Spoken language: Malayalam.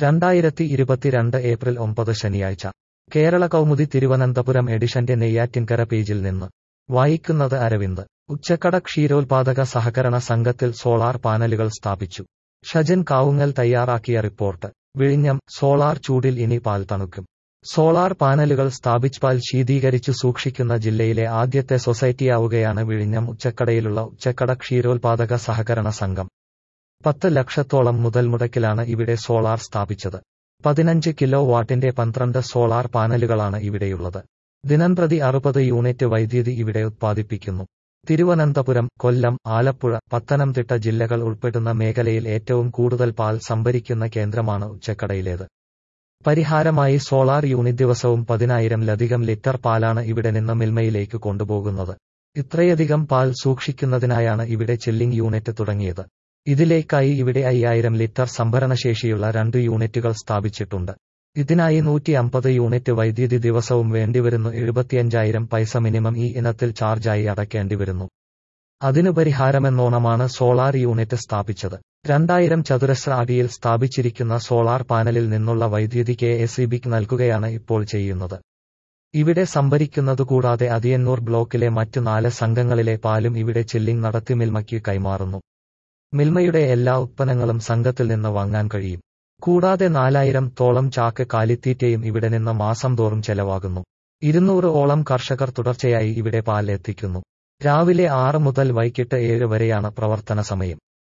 രണ്ടായിരത്തി ഇരുപത്തിരണ്ട് ഏപ്രിൽ ഒമ്പത് ശനിയാഴ്ച കേരള കൗമുദി തിരുവനന്തപുരം എഡിഷന്റെ നെയ്യാറ്റിൻകര പേജിൽ നിന്ന് വായിക്കുന്നത് അരവിന്ദ് ഉച്ചക്കട ക്ഷീരോത്പാദക സഹകരണ സംഘത്തിൽ സോളാർ പാനലുകൾ സ്ഥാപിച്ചു ഷജൻ കാവുങ്ങൽ തയ്യാറാക്കിയ റിപ്പോർട്ട് വിഴിഞ്ഞം സോളാർ ചൂടിൽ ഇനി പാൽ തണുക്കും സോളാർ പാനലുകൾ സ്ഥാപിച്ച് പാൽ ശീതീകരിച്ചു സൂക്ഷിക്കുന്ന ജില്ലയിലെ ആദ്യത്തെ സൊസൈറ്റിയാവുകയാണ് വിഴിഞ്ഞം ഉച്ചക്കടയിലുള്ള ഉച്ചക്കട ക്ഷീരോത്പാദക സഹകരണ സംഘം പത്ത് ലക്ഷത്തോളം മുതൽ മുടക്കിലാണ് ഇവിടെ സോളാർ സ്ഥാപിച്ചത് പതിനഞ്ച് കിലോ വാട്ടിന്റെ പന്ത്രണ്ട് സോളാർ പാനലുകളാണ് ഇവിടെയുള്ളത് ദിനംപ്രതി അറുപത് യൂണിറ്റ് വൈദ്യുതി ഇവിടെ ഉത്പാദിപ്പിക്കുന്നു തിരുവനന്തപുരം കൊല്ലം ആലപ്പുഴ പത്തനംതിട്ട ജില്ലകൾ ഉൾപ്പെടുന്ന മേഖലയിൽ ഏറ്റവും കൂടുതൽ പാൽ സംഭരിക്കുന്ന കേന്ദ്രമാണ് ഉച്ചക്കടയിലേത് പരിഹാരമായി സോളാർ യൂണിറ്റ് ദിവസവും പതിനായിരംലധികം ലിറ്റർ പാലാണ് ഇവിടെ നിന്ന് മിൽമയിലേക്ക് കൊണ്ടുപോകുന്നത് ഇത്രയധികം പാൽ സൂക്ഷിക്കുന്നതിനായാണ് ഇവിടെ ചില്ലിംഗ് യൂണിറ്റ് തുടങ്ങിയത് ഇതിലേക്കായി ഇവിടെ അയ്യായിരം ലിറ്റർ സംഭരണശേഷിയുള്ള രണ്ട് യൂണിറ്റുകൾ സ്ഥാപിച്ചിട്ടുണ്ട് ഇതിനായി നൂറ്റി അമ്പത് യൂണിറ്റ് വൈദ്യുതി ദിവസവും വേണ്ടിവരുന്നു എഴുപത്തിയഞ്ചായിരം പൈസ മിനിമം ഈ ഇനത്തിൽ ചാർജായി അടയ്ക്കേണ്ടി വരുന്നു അതിനു പരിഹാരമെന്നോണമാണ് സോളാർ യൂണിറ്റ് സ്ഥാപിച്ചത് രണ്ടായിരം ചതുരശ്ര അടിയിൽ സ്ഥാപിച്ചിരിക്കുന്ന സോളാർ പാനലിൽ നിന്നുള്ള വൈദ്യുതി കെ എസ് നൽകുകയാണ് ഇപ്പോൾ ചെയ്യുന്നത് ഇവിടെ സംഭരിക്കുന്നതുകൂടാതെ അതിയന്നൂർ ബ്ലോക്കിലെ മറ്റു നാല് സംഘങ്ങളിലെ പാലും ഇവിടെ ചില്ലിംഗ് നടത്തി മിൽമയ്ക്ക് കൈമാറുന്നു മിൽമയുടെ എല്ലാ ഉത്പന്നങ്ങളും സംഘത്തിൽ നിന്ന് വാങ്ങാൻ കഴിയും കൂടാതെ നാലായിരം തോളം ചാക്ക് കാലിത്തീറ്റയും ഇവിടെ നിന്ന് മാസം തോറും ചെലവാകുന്നു ഇരുന്നൂറ് ഓളം കർഷകർ തുടർച്ചയായി ഇവിടെ പാൽ എത്തിക്കുന്നു രാവിലെ ആറ് മുതൽ വൈകിട്ട് ഏഴ് വരെയാണ് പ്രവർത്തന സമയം